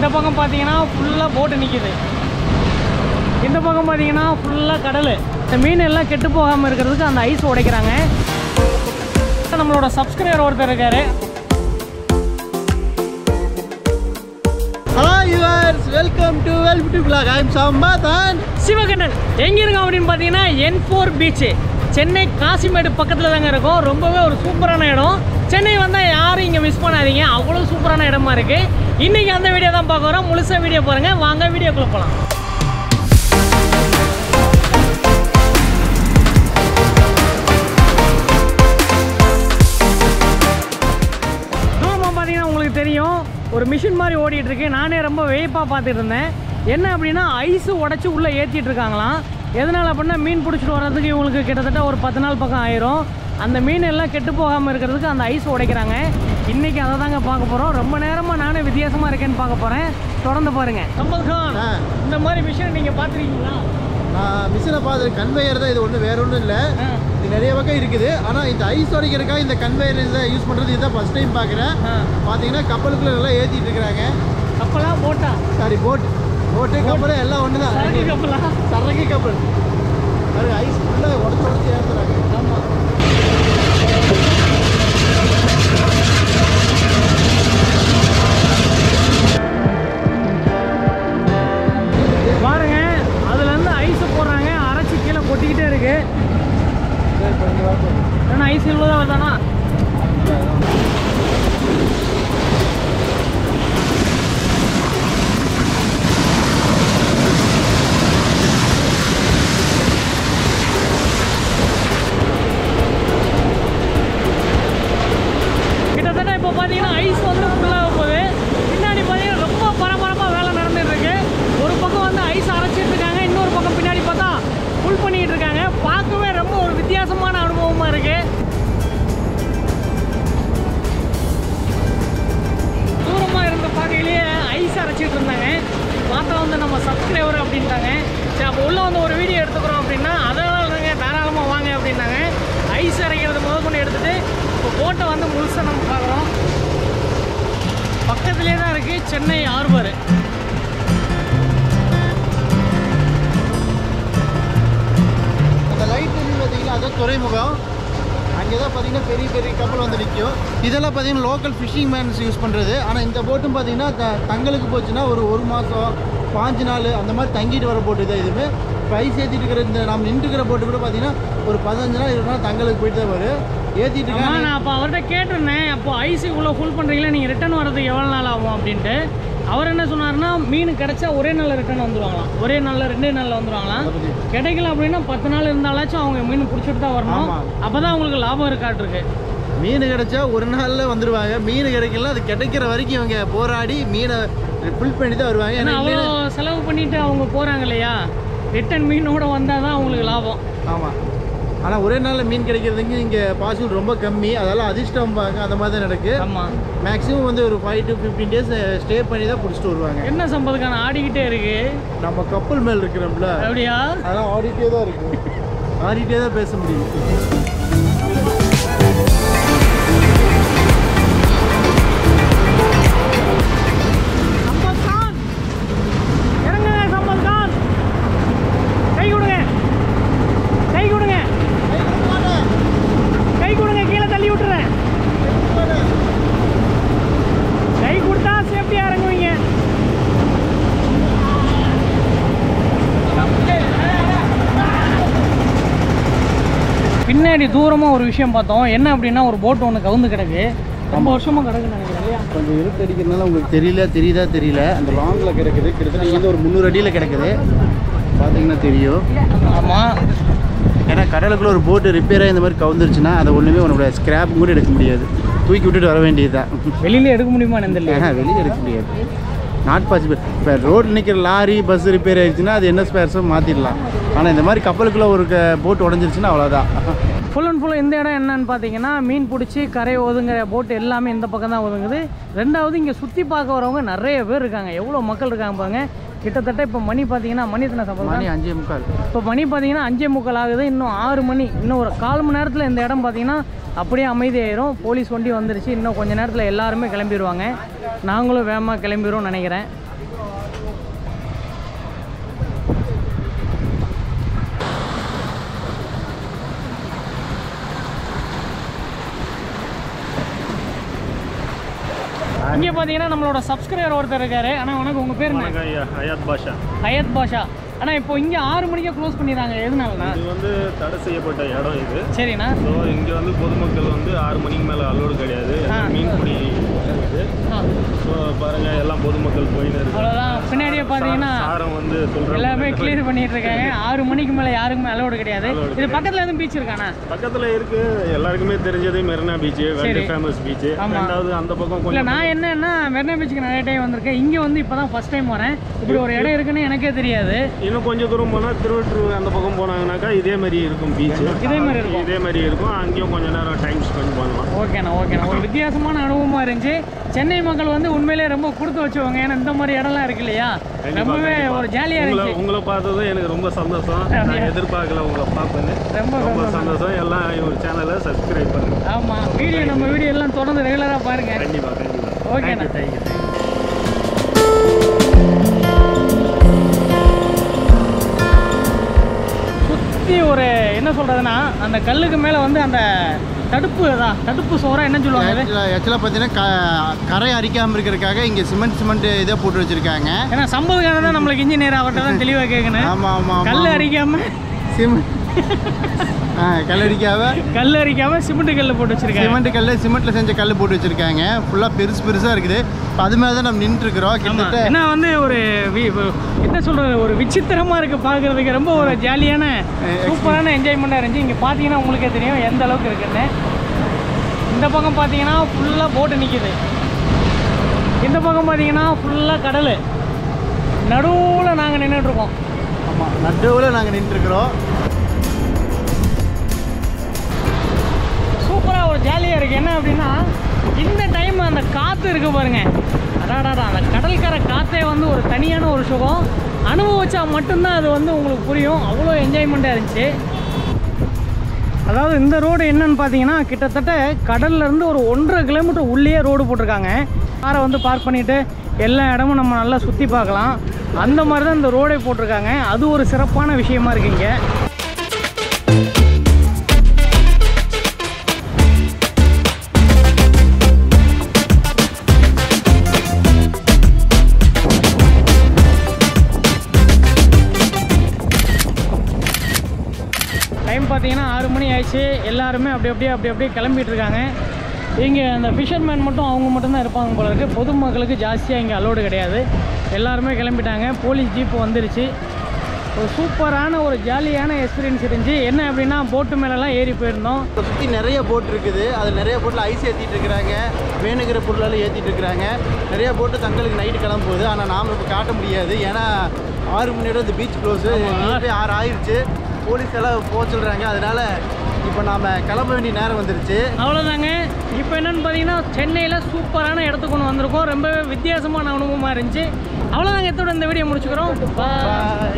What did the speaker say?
இந்த பக்கம் பார்த்தீங்கன்னா ஃபுல்லாக போட்டு நிற்கிது இந்த பக்கம் பார்த்தீங்கன்னா ஃபுல்லாக கடல் இந்த மீன் எல்லாம் கெட்டு போகாமல் இருக்கிறதுக்கு அந்த ஐஸ் உடைக்கிறாங்க நம்மளோட சப்ஸ்கிரைபர் ஒருத்தர் இருக்காரு hi viewers welcome to welcome to blog I am Sampath and Sivakannan எங்க இருக்கோம் அப்படின்னு பார்த்தீங்கன்னா N four beach Chennai Kasimedu பக்கத்தில் தாங்க இருக்கும் ரொம்பவே ஒரு சூப்பரான இடம் சென்னை வந்தால் யாரும் இங்கே மிஸ் பண்ணாதீங்க அவ்வளோ சூப்பரான இடமா இருக்கு இன்னைக்கு அந்த வீடியோ தான் பார்க்க வரோம் முழுசாக வீடியோ பாருங்க வாங்க வீடியோக்குள்ள போகலாம் தூரமாக பார்த்தீங்கன்னா உங்களுக்கு தெரியும் ஒரு மிஷின் மாதிரி ஓடிட்டு இருக்கு நானே ரொம்ப வேப்பாக பார்த்துட்டு இருந்தேன் என்ன அப்படின்னா ஐஸு உடச்சி உள்ளே ஏற்றிட்டு இருக்காங்களாம் எதனால் அப்படின்னா மீன் பிடிச்சிட்டு வர்றதுக்கு இவங்களுக்கு கிட்டத்தட்ட ஒரு பத்து நாள் பக்கம் ஆயிரும் அந்த மீன் எல்லாம் கெட்டு போகாமல் இருக்கிறதுக்கு அந்த ஐஸ் உடைக்கிறாங்க இன்றைக்கி அதை தாங்க பார்க்க போகிறோம் ரொம்ப நேரமாக நானே வித்தியாசமாக இருக்கேன்னு பார்க்க போகிறேன் தொடர்ந்து பாருங்கள் கம்பல் கான் ஆ. இந்த மாதிரி மிஷின் நீங்கள் பார்த்துருக்கீங்களா நான் மிஷினை பார்த்து கன்வேயர் தான் இது ஒன்றும் வேற ஒன்றும் இல்லை இது நிறைய பக்கம் இருக்குது ஆனால் இந்த ஐஸ் உடைக்கிறதுக்காக இந்த கன்வேயர் இதை யூஸ் பண்ணுறது இதுதான் ஃபஸ்ட் டைம் பார்க்குறேன் பார்த்தீங்கன்னா கப்பலுக்குள்ள நல்லா ஏற்றிட்டு இருக்கிறாங்க கப்பலா போட்டா சாரி போட் போட்டு கப்பல் எல்லாம் ஒன்று தான் சரக்கு கப்பலா சரக்கு கப்பல் அது ஐஸ் ஃபுல்லாக உடச்சி உடச்சி ஏற்றுறாங்க ஆமாம் பாருங்க அதுல இருந்து ஐஸ் போடுறாங்க அரைச்சி கீழே கொட்டிக்கிட்டே இருக்கு ஏன்னா ஐஸ் இவ்வளோதான் வருதானா கிட்டத்தட்ட இப்போ பார்த்தீங்கன்னா ஐஸ் வந்து ஃபுல்லாக போகுது பின்னாடி பார்த்தீங்கன்னா ரொம்ப பரபரப்பாக வேலை நடந்துட்டு இருக்கு ஒரு பக்கம் வந்து ஐஸ் அரைச்சிட்டு இருக்காங்க இன்னொரு பக்கம் பின்னாடி பார்த்தா ஃபுல் பண்ணிட்டு இருக்காங்க பார்க்கவே ரொம்ப ஒரு வித்தியாசமான அனுபவமாக இருக்கு தூரமாக இருந்த பார்க்கையிலேயே ஐஸ் அரைச்சிட்டு இருந்தாங்க பார்த்தா வந்து நம்ம சப்ஸ்கிரைபர் அப்படின்ட்டாங்க சரி அப்போ உள்ளே வந்து ஒரு வீடியோ எடுத்துக்கிறோம் அப்படின்னா அதெல்லாம் இல்லைங்க தாராளமாக வாங்க அப்படின்னாங்க ஐஸ் அரைக்கிறது முதல் கொண்டு எடுத்துகிட்டு இப்போ போட்டை வந்து முழுசாக நம்ம பார்க்குறோம் பக்கத்துலேயே தான் இருக்குது சென்னை ஹார்பர் அந்த லைட் தெரியும் பார்த்தீங்கன்னா அதான் துறைமுகம் அங்கே தான் பார்த்தீங்கன்னா பெரிய பெரிய கப்பல் வந்து நிற்கும் இதெல்லாம் பார்த்தீங்கன்னா லோக்கல் ஃபிஷிங் மேன்ஸ் யூஸ் பண்ணுறது ஆனால் இந்த போட்டும் பார்த்தீங்கன்னா த- தங்களுக்கு போச்சுன்னா ஒரு ஒரு மாதம் பாஞ்சு நாள் அந்த மாதிரி தங்கிட்டு வர போட்டு தான் இதுவுமே இப்போ ஐஸ் ஏற்றிட்டு இருக்கிற இந்த நம்ம நின்றுக்கிற போட்டு கூட பார்த்தீங்கன்னா ஒரு பதினஞ்சு நாள் இருபது நாள் தங்களுக்கு போயிட்டு தான் வரும் ஏற்றிட்டு ஆமா இருக்காங்க நான் அப்போ அவர்கிட்ட கேட்டிருந்தேன் அப்போ ஐஸ் இவ்வளோ ஃபுல் பண்ணுறீங்களா நீங்கள் ரிட்டர்ன் வர்றதுக்கு எவ்வளோ நாள் ஆகும் அப்படின்ட்டு அவர் என்ன சொன்னாருன்னா மீன் கிடைச்சா ஒரே நாளில் ரிட்டர்ன் வந்துருவாங்களாம் ஒரே நாளில் ரெண்டே நாளில் வந்துருவாங்களாம் கிடைக்கல அப்படின்னா பத்து நாள் இருந்தாலாச்சும் அவங்க மீன் பிடிச்சிட்டு தான் வரணும் ஆமா. அப்போ தான் அவங்களுக்கு லாபம் இருக்காட்டிருக்கு மீன் கிடைச்சா ஒரு நாளில் வந்துடுவாங்க மீன் கிடைக்கல அது கிடைக்கிற வரைக்கும் இவங்க போராடி மீனை ஃபுல் பண்ணி தான் வருவாங்க ஏன்னா ஏன்னா அவ்வளோ இல்லைன்னா- செலவு பண்ணிட்டு அவங்க போகிறாங்க இல்லையா ரிட்டர்ன் மீனோட வந்தால் தான் அவங்களுக்கு லாபம் ஆமாம் ஆனால் ஒரே நாளில் மீன் கிடைக்கிறதுக்கு இங்கே பாசிபிள் ரொம்ப கம்மி அதெல்லாம் அதிர்ஷ்டம் பாங்க அந்த மாதிரி தான் நடக்கு ஆமாம் மேக்ஸிமம் வந்து ஒரு five to fifteen days stay பண்ணி தான் பிடிச்சிட்டு வருவாங்க என்ன சம்பதுக்கான ஆடிக்கிட்டே இருக்கு நம்ம கப்பல் மேல் இருக்கிறோம்ல அப்படியா அதெல்லாம் ஆடிட்டே தான் இருக்கும் ஆடிட்டே தான் பேச முடியும் சம்பத் கான் இறங்குங்க சம்பத் கான் கை கொடுங்க கை கொடுங்க கை கொடுங்க கீழே தள்ளி விட்டுறேன் கை கொடுத்தா சேஃப்டியாக இறங்குவீங்க பின்னாடி தூரமாக ஒரு விஷயம் பார்த்தோம் என்ன அப்படின்னா ஒரு போட் ஒன்று கவுந்து கிடக்கு ரொம்ப வருஷமாக கிடக்குன்னு நினைக்கிறேன் இல்லையா கொஞ்சம் இருட்டு அடிக்கிறதுனால உங்களுக்கு தெரியல தெரியுதா தெரியல அந்த லாங்கில் கிடக்குது கிட்டத்தட்ட இங்கே ஒரு முந்நூறு அடியில் கிடக்குது பார்த்தீங்கன்னா தெரியும் ஆமாம் ஏன்னா கடலுக்குள்ள ஒரு போட்டு ரிப்பேராக இந்த மாதிரி கவுந்துருச்சுன்னா அதை ஒன்றுமே உன்னோட ஸ்கிராப் கூட எடுக்க முடியாது தூக்கி விட்டுட்டு வர வேண்டியதுதான் வெளியில எடுக்க முடியுமா தெரியல ஏன்னா வெளியே எடுக்க முடியாது நாட் பாசிபிள் இப்போ ரோட்டில் நிற்கிற லாரி பஸ் ரிப்பேர் ஆயிடுச்சுன்னா அது என்ன ஸ்பேர்ஸோ மாற்றிடலாம் ஆனால் இந்த மாதிரி கப்பலுக்குள்ளே ஒரு போட் உடஞ்சிருச்சுன்னா அவ்வளோதான் ஃபுல் அண்ட் ஃபுல் இந்த இடம் என்னன்னு பார்த்தீங்கன்னா மீன் பிடிச்சி கரை ஒதுங்குற போட் எல்லாமே இந்த பக்கம் தான் ஒதுங்குது ரெண்டாவது இங்கே சுற்றி பார்க்க வரவங்க நிறைய பேர் இருக்காங்க எவ்வளோ மக்கள் இருக்காங்க பாருங்க கிட்டத்தட்ட இப்போ மணி பார்த்தீங்கன்னா மணி எத்தனை மணி சம்பளம் அஞ்சே முக்கால் இப்போ மணி பார்த்தீங்கன்னா அஞ்சே முக்கால் ஆகுது இன்னும் ஆறு மணி இன்னும் ஒரு கால் மணி நேரத்தில் இந்த இடம் பார்த்தீங்கன்னா அப்படியே அமைதியாயிரும் போலீஸ் வண்டி வந்துருச்சு இன்னும் கொஞ்ச நேரத்தில் எல்லாருமே கிளம்பிடுவாங்க நாங்களும் வேகமாக கிளம்பிடுவோம்னு நினைக்கிறேன் இங்கே பார்த்தீங்கன்னா நம்மளோட சப்ஸ்கிரைபர் ஒருத்தர் இருக்காரு ஆனால் உனக்கு உங்கள் பேர் என்ன வணக்கம் ஐயா ஹயாத் பாஷா ஹயத் பாஷா ஆனால் இப்போ இங்கே ஆறு மணிக்கே க்ளோஸ் பண்ணிடுறாங்க எதுனாலண்ணா இது வந்து தடை செய்யப்பட்ட இடம் இது சரிண்ணா ஸோ இங்கே வந்து பொதுமக்கள் வந்து ஆறு மணிக்கு மேலே அலோடு கிடையாது ஆ. மீன்பிடி இது ஆ ஸோ பாருங்க எல்லாம் பொதுமக்கள் போயின்னு இருக்கு அவ்வளோதான் பின்னாடியே பார்த்தீங்கன்னா சாரம் வந்து சொல்கிறேன் எல்லாமே கிளியர் பண்ணிட்டு இருக்காங்க ஆறு மணிக்கு மேலே யாருக்குமே அலோடு கிடையாது Allowed இது கிடையாது. பக்கத்தில் எதுவும் பீச் இருக்காண்ணா பக்கத்தில் இருக்கு எல்லாருக்குமே தெரிஞ்சது மெரினா பீச் சரி. வேர்ல்டு ஃபேமஸ் பீச் ஆமா. ரெண்டாவது அந்த பக்கம் இல்லை கொஞ்சம் நான் என்னன்னா மெரினா பீச்சுக்கு நிறைய டைம் வந்திருக்கேன் இங்கே வந்து இப்போ தான் ஃபஸ்ட் டைம் வரேன் இப்படி ஒரு இடம் இருக்குன்னு எனக்கே தெரியாது இன்னும் கொஞ்சம் தூரம் போனால் திருவற்றூர் அந்த பக்கம் போனாங்கனாக்கா இதே மாதிரி இருக்கும் பீச் இதே மாதிரி இருக்கும். இதே மாதிரி இருக்கும் அங்கேயும் கொஞ்ச நேரம் டைம் ஸ்பெண்ட் பண்ணலாம் ஓகேண்ணா ஓகேண்ணா ஒரு வித்தியாசமான அனுபவமாக இருந்துச்சு சென்னை மக்கள் வந்து உண்மையிலேயே ரொம்ப கொடுத்து வச்சவங்க ஏன்னா இந்த மாதிரி இடம்லாம் இருக்கு இல்லையா கண்டிப்பா, ரொம்பவே கண்டிப்பா. ஒரு ஜாலியாக உங்களை இருந்துச்சு உங்களை பார்த்ததும் எனக்கு ரொம்ப சந்தோஷம் நான் அப்படியா? எதிர்பார்க்கல உங்களை பார்ப்பேன்னு ரொம்ப ரொம்ப சந்தோஷம். சந்தோஷம் எல்லாம் ஒரு சேனலை சப்ஸ்கிரைப் பண்ணுங்க ஆமாம் வீடியோ நம்ம வீடியோ எல்லாம் தொடர்ந்து ரெகுலராக பாருங்க கண்டிப்பா கண்டிப்பா ஓகேண்ணா. தேங்க்யூ தேங்க்யூ சுற்றி ஒரு என்ன சொல்கிறதுனா அந்த கல்லுக்கு மேலே வந்து அந்த தடுப்பு தான் தடுப்பு சோறா என்ன சொல்லுவாங்க அது? ஆக்சுவலாக பார்த்தீங்கன்னா க கரை அரிக்காமல் இருக்கிறதுக்காக இங்கே சிமெண்ட் சிமெண்ட் இதை போட்டு வச்சுருக்காங்க ஏன்னா சம்பதுக்கான தான் நம்மளுக்கு இன்ஜினியர் அவர்கிட்ட தான் தெளிவாக கேட்கணும் ஆமாம் ஆமாம் கல் அரிக்காம சிமெண்ட் ஆ கல் அடிக்காம கல் அரிக்காம சிமெண்ட் கல் போட்டு வச்சிருக்காங்க சிமெண்ட் கல் சிமெண்ட்டில் செஞ்ச கல் போட்டு வச்சுருக்காங்க ஃபுல்லாக பெருசு பெருசாக இருக்குது இப்போ அது மேலே தான் நம்ம நின்றுருக்குறோம் ஆமா கிட்டத்தட்ட ஏன்னா வந்து ஒரு வி- வி- என்ன சொல்றது ஒரு விசித்திரமா இருக்கு பார்க்கிறதுக்கு ரொம்ப ஒரு ஜாலியான சூப்பரான என்ஜாய்மெண்ட்டாக இருந்துச்சு இங்கே பார்த்தீங்கன்னா உங்களுக்கே தெரியும் எந்த அளவுக்கு இருக்குன்னு இந்த பக்கம் பார்த்தீங்கன்னா ஃபுல்லாக போட்டு நிற்கிது இந்த பக்கம் பார்த்தீங்கன்னா ஃபுல்லாக கடல் நடுவில் நாங்கள் நின்றுட்டுருக்கோம் ஆமாம் நடுவில் நாங்கள் நின்றுருக்குறோம் சூப்பராக ஒரு ஜாலியாக இருக்குது என்ன அப்படின்னா இந்த டைம் அந்த காற்று இருக்கு பாருங்க அடாடாடா அந்த கடற்கரை காற்றே வந்து ஒரு தனியான ஒரு சுகம் அனுபவிச்சா மட்டும்தான் அது வந்து உங்களுக்கு புரியும் அவ்வளோ என்ஜாய்மெண்ட்டாக இருந்துச்சு அதாவது இந்த ரோடு என்னன்னு பார்த்தீங்கன்னா கிட்டத்தட்ட கடல்ல இருந்து ஒரு ஒன்றரை கிலோமீட்டர் உள்ளேயே ரோடு போட்டிருக்காங்க காரை வந்து பார்க் பண்ணிவிட்டு எல்லா இடமும் நம்ம நல்லா சுற்றி பார்க்கலாம் அந்த மாதிரி தான் இந்த ரோடே போட்டிருக்காங்க அது ஒரு சிறப்பான விஷயமா இருக்கு இங்கே டைம் பார்த்தீங்கன்னா ஆறு மணி ஆயிடுச்சு எல்லாருமே அப்படி அப்படியே அப்படி அப்படியே கிளம்பிட்டு இருக்காங்க இங்கே அந்த ஃபிஷர்மேன் மட்டும் அவங்க மட்டும்தான் இருப்பாங்க போல இருக்கு பொதுமக்களுக்கு ஜாஸ்தியாக இங்கே அலோடு கிடையாது எல்லாருமே கிளம்பிட்டாங்க போலீஸ் ஜீப் வந்துருச்சு ஒரு சூப்பரான ஒரு ஜாலியான எக்ஸ்பீரியன்ஸ் இருந்துச்சு என்ன அப்படின்னா போட்டு மேலெல்லாம் ஏறி போயிருந்தோம் இப்போ சுற்றி நிறைய போட் இருக்குது அது நிறைய போட்டில் ஐஸ் ஏற்றிட்டு இருக்கிறாங்க வேணுங்கிற பொருளெல்லாம் ஏற்றிட்டு இருக்கிறாங்க நிறைய போட்டு தங்களுக்கு நைட்டு கிளம்ப போகுது ஆனால் நாம் இப்போ காட்ட முடியாது ஏன்னா ஆறு மணி நேரம் இந்த பீச் க்ளோஸு போய் ஆறு ஆயிடுச்சு போலீஸ் எல்லாம் போக சொல்கிறாங்க அதனால இப்போ நாம் கிளம்ப வேண்டிய நேரம் வந்துருச்சு அவ்வளோதாங்க இப்போ என்னன்னு பார்த்தீங்கன்னா சென்னையில் சூப்பரான இடத்துக்கு ஒன்று வந்திருக்கோம் ரொம்பவே வித்தியாசமான அனுபவமாக இருந்துச்சு அவ்வளோதாங்க எத்தோட இந்த வீடியோ முடிச்சுக்கிறோம் Bye. Bye.